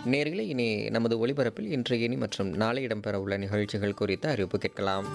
நேர்களே இனி நமது ஒளிபரப்பில் இன்று இனி மற்றும் நாளை இடம்பெறவுள்ள நிகழ்ச்சிகள் குறித்த அறிவிப்பு கேட்கலாம்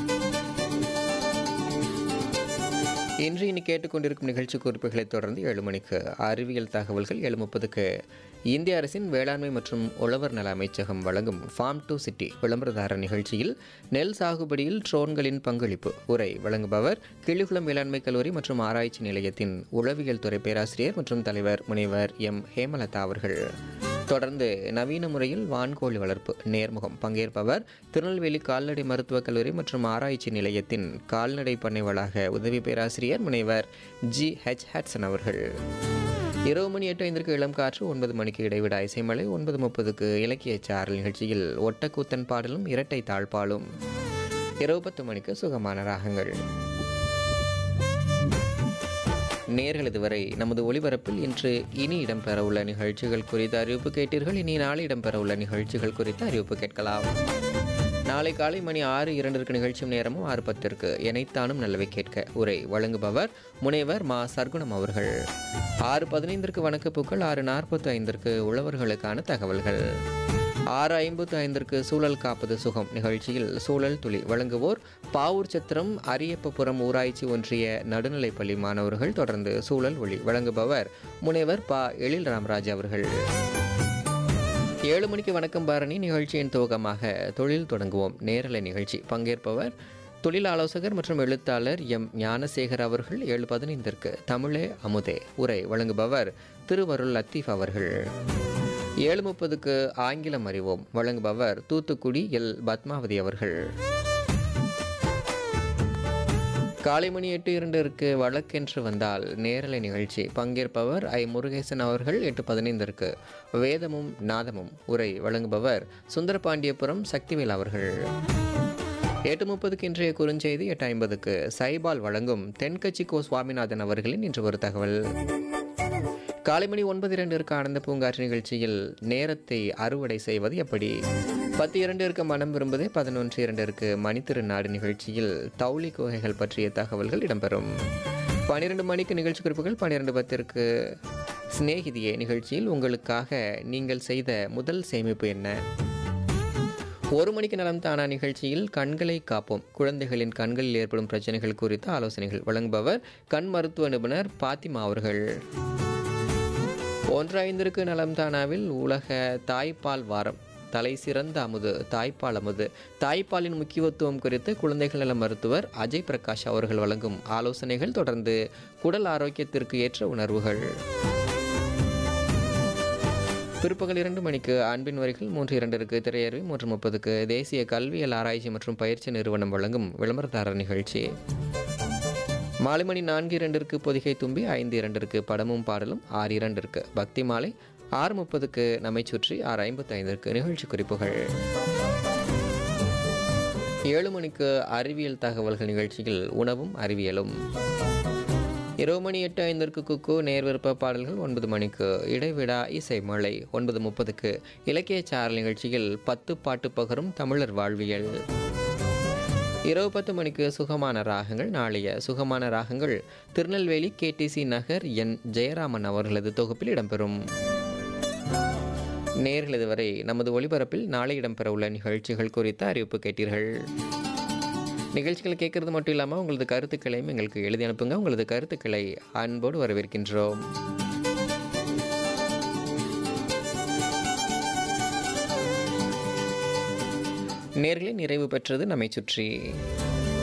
இன்று இனி கேட்டுக்கொண்டிருக்கும் நிகழ்ச்சி குறிப்புகளைத் தொடர்ந்து ஏழு மணிக்கு அறிவியல் தகவல்கள் ஏழு முப்பதுக்கு இந்திய அரசின் வேளாண்மை மற்றும் உழவர் நல அமைச்சகம் வழங்கும் ஃபார்ம் டு சிட்டி விளம்பரதார நிகழ்ச்சியில் நெல் சாகுபடியில் ட்ரோன்களின் பங்களிப்பு உரை வழங்குபவர் கிள்ளிகுளம் வேளாண்மை கல்லூரி மற்றும் ஆராய்ச்சி நிலையத்தின் உளவியல் துறை பேராசிரியர் மற்றும் தலைவர் முனைவர் எம் ஹேமலதா அவர்கள் தொடர்ந்து நவீன முறையில் வான்கோழி வளர்ப்பு நேர்முகம் பங்கேற்பவர் திருநெல்வேலி கால்நடை மருத்துவக் கல்லூரி மற்றும் ஆராய்ச்சி நிலையத்தின் கால்நடை பண்ணை வளாக உதவி பேராசிரியர் முனைவர் ஜி ஹெச் ஹட்சன் அவர்கள் இரவு மணி எட்டு ஐந்திற்கு இளம் காற்று ஒன்பது மணிக்கு இடைவிட இசைமலை ஒன்பது முப்பதுக்கு இலக்கிய சாரல் நிகழ்ச்சியில் ஒட்டக்கூத்தன் பாடலும் இரட்டை தாழ்பாலும் இரவு பத்து மணிக்கு சுகமான ராகங்கள் நேர்கள் இதுவரை நமது ஒளிபரப்பில் இன்று இனி இடம்பெறவுள்ள நிகழ்ச்சிகள் குறித்த அறிவிப்பு கேட்டீர்கள் இனி நாளை இடம்பெறவுள்ள நிகழ்ச்சிகள் குறித்த அறிவிப்பு கேட்கலாம் நாளை காலை மணி ஆறு இரண்டிற்கு நிகழ்ச்சியும் நேரமும் ஆறு பத்திற்கு எனைத்தானும் நல்லவை கேட்க உரை வழங்குபவர் முனைவர் மா சர்க்குணம் அவர்கள் ஆறு பதினைந்திற்கு வணக்கப்பூக்கள் ஆறு நாற்பத்தி ஐந்திற்கு உழவர்களுக்கான தகவல்கள் ஆறு ஐம்பத்து ஐந்திற்கு சூழல் காப்பது சுகம் நிகழ்ச்சியில் சூழல் துளி வழங்குவோர் பாவூர் சத்திரம் அரியப்பபுரம் ஊராட்சி ஒன்றிய நடுநிலைப்பள்ளி மாணவர்கள் தொடர்ந்து சூழல் ஒளி வழங்குபவர் முனைவர் பா எழில் ராமராஜ் அவர்கள் ஏழு மணிக்கு வணக்கம் பாரணி நிகழ்ச்சியின் துவக்கமாக தொழில் தொடங்குவோம் நேரலை நிகழ்ச்சி பங்கேற்பவர் தொழில் ஆலோசகர் மற்றும் எழுத்தாளர் எம் ஞானசேகர் அவர்கள் ஏழு பதினைந்திற்கு தமிழே அமுதே உரை வழங்குபவர் திருவருள் லத்தீஃப் அவர்கள் ஏழு முப்பதுக்கு ஆங்கிலம் அறிவோம் வழங்குபவர் தூத்துக்குடி எல் பத்மாவதி அவர்கள் காலை மணி எட்டு இரண்டிற்கு வழக்கென்று வந்தால் நேரலை நிகழ்ச்சி பங்கேற்பவர் ஐ முருகேசன் அவர்கள் எட்டு பதினைந்திற்கு வேதமும் நாதமும் உரை வழங்குபவர் சுந்தரபாண்டியபுரம் சக்திவேல் அவர்கள் எட்டு முப்பதுக்கு இன்றைய குறுஞ்செய்தி எட்டு ஐம்பதுக்கு சைபால் வழங்கும் தென்கட்சி கோ சுவாமிநாதன் அவர்களின் இன்று ஒரு தகவல் காலை மணி ஒன்பது இரண்டிற்கு ஆனந்த பூங்காற்று நிகழ்ச்சியில் நேரத்தை அறுவடை செய்வது எப்படி பத்து இரண்டு இருக்க மனம் விரும்புதே பதினொன்று இரண்டு இருக்கு மணித்திரு நாடு நிகழ்ச்சியில் தௌலி குகைகள் பற்றிய தகவல்கள் இடம்பெறும் பன்னிரெண்டு மணிக்கு நிகழ்ச்சி குறிப்புகள் பன்னிரெண்டு பத்திற்கு சிநேகிதியே நிகழ்ச்சியில் உங்களுக்காக நீங்கள் செய்த முதல் சேமிப்பு என்ன ஒரு மணிக்கு நலம் தானா நிகழ்ச்சியில் கண்களை காப்போம் குழந்தைகளின் கண்களில் ஏற்படும் பிரச்சனைகள் குறித்த ஆலோசனைகள் வழங்குபவர் கண் மருத்துவ நிபுணர் பாத்திமா அவர்கள் ஒன்று ஐந்திற்கு நலம் தானாவில் உலக தாய்ப்பால் வாரம் தலை சிறந்த அமுது தாய்ப்பால் அமுது தாய்ப்பாலின் முக்கியத்துவம் குறித்து குழந்தைகள் நல மருத்துவர் அஜய் பிரகாஷ் அவர்கள் வழங்கும் ஆலோசனைகள் தொடர்ந்து குடல் ஆரோக்கியத்திற்கு ஏற்ற உணர்வுகள் பிற்பகல் இரண்டு மணிக்கு அன்பின் வரிகள் மூன்று இரண்டிற்கு திரையரவி மூன்று முப்பதுக்கு தேசிய கல்வியல் ஆராய்ச்சி மற்றும் பயிற்சி நிறுவனம் வழங்கும் விளம்பரதாரர் நிகழ்ச்சி மாலை மணி நான்கு இரண்டிற்கு பொதிகை தும்பி ஐந்து இரண்டிற்கு படமும் பாடலும் ஆறு இரண்டிற்கு பக்தி மாலை ஆறு முப்பதுக்கு நம்மை சுற்றி ஆறு ஐம்பத்தி ஐந்திற்கு நிகழ்ச்சி குறிப்புகள் ஏழு மணிக்கு அறிவியல் தகவல்கள் நிகழ்ச்சியில் உணவும் அறிவியலும் இரவு மணி எட்டு ஐந்திற்கு குக்கு நேர்விருப்ப பாடல்கள் ஒன்பது மணிக்கு இடைவிடா இசை மழை ஒன்பது முப்பதுக்கு இலக்கிய சாரல் நிகழ்ச்சியில் பத்து பாட்டு பகரும் தமிழர் வாழ்வியல் இரவு பத்து மணிக்கு சுகமான ராகங்கள் நாளைய சுகமான ராகங்கள் திருநெல்வேலி கேடிசி நகர் என் ஜெயராமன் அவர்களது தொகுப்பில் இடம்பெறும் நேர்கள் இதுவரை நமது ஒளிபரப்பில் நாளை இடம்பெறவுள்ள நிகழ்ச்சிகள் குறித்த அறிவிப்பு கேட்டீர்கள் நிகழ்ச்சிகள் கேட்கறது மட்டும் இல்லாமல் உங்களது கருத்துக்களையும் எங்களுக்கு எழுதி அனுப்புங்க உங்களது கருத்துக்களை அன்போடு வரவேற்கின்றோம் நேர்களே நிறைவு பெற்றது நம்மை சுற்றி